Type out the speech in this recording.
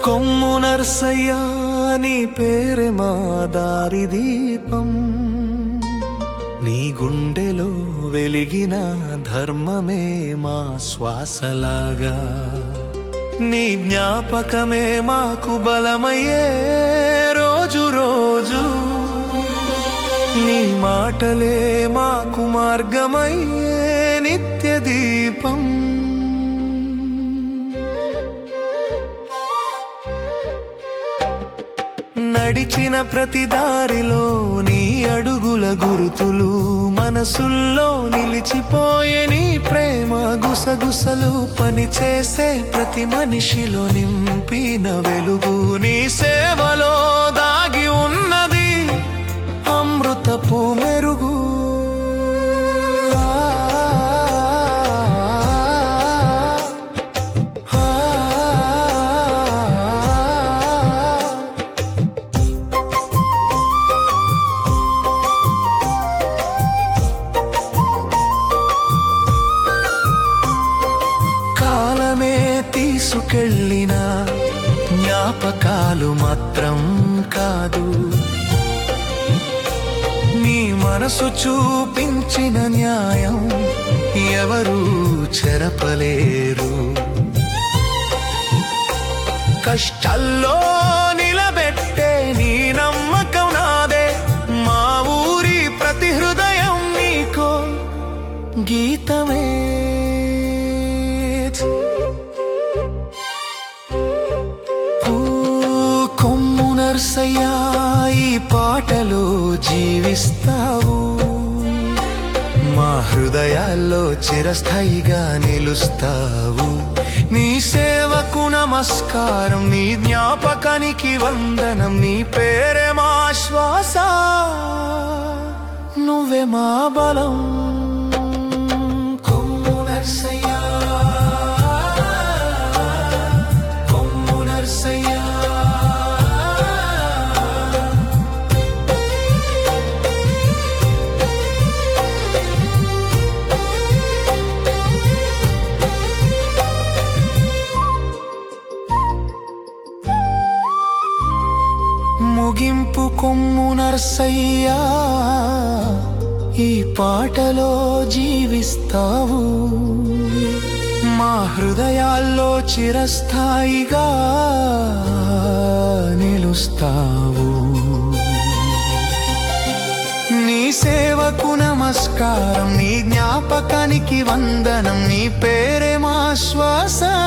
కొమ్ము నర్సయ్యా నీ పేరే మా దారి దీపం నీ గుండెలో వెలిగిన ధర్మమే మా శ్వాసలాగా నీ జ్ఞాపకమే మాకు బలమయ్యే రోజు రోజు నీ మాటలే మాకు మార్గమయ్యే నిత్య దీపం నడిచిన ప్రతి దారిలో నీ అడుగుల గురుతులు మనసుల్లో నిలిచిపోయే నీ ప్రేమ గుసగుసలు పనిచేసే ప్రతి మనిషిలో నింపిన వెలుగు నీ సేవలో దాగి ఉన్నది అమృతపు మెరుగు కాలమే తీసుకెళ్ళిన జ్ఞాపకాలు మాత్రం కాదు నీ మనసు చూపించిన న్యాయం ఎవరు చెరపలేరు కష్టల్లో నిలబెట్టే నీ నమ్మకం నాదే మా ఊరి ప్రతి హృదయం నీకో గీతమే ఓ కొమ్ము నర్సయ్యా ఈ పాటలో జీవిస్తావు మా హృదయాల్లో చిరస్థాయిగా నిలుస్తావు నీ సేవకు నమస్కారం నీ జ్ఞాపకానికి వందనం నీ పేరే మా శ్వాస నువ్వే మా బలం కొమ్ము నర్సయ్యా కొమ్ము నర్సయ్యా ముగింపు కొమ్ము నర్సయ్యా ఈ పాటలో జీవిస్తావు మా హృదయాల్లో చిరస్థాయిగా నిలుస్తావు నీ సేవకు నమస్కారం నీ జ్ఞాపకానికి వందనం నీ పేరే మా శ్వాస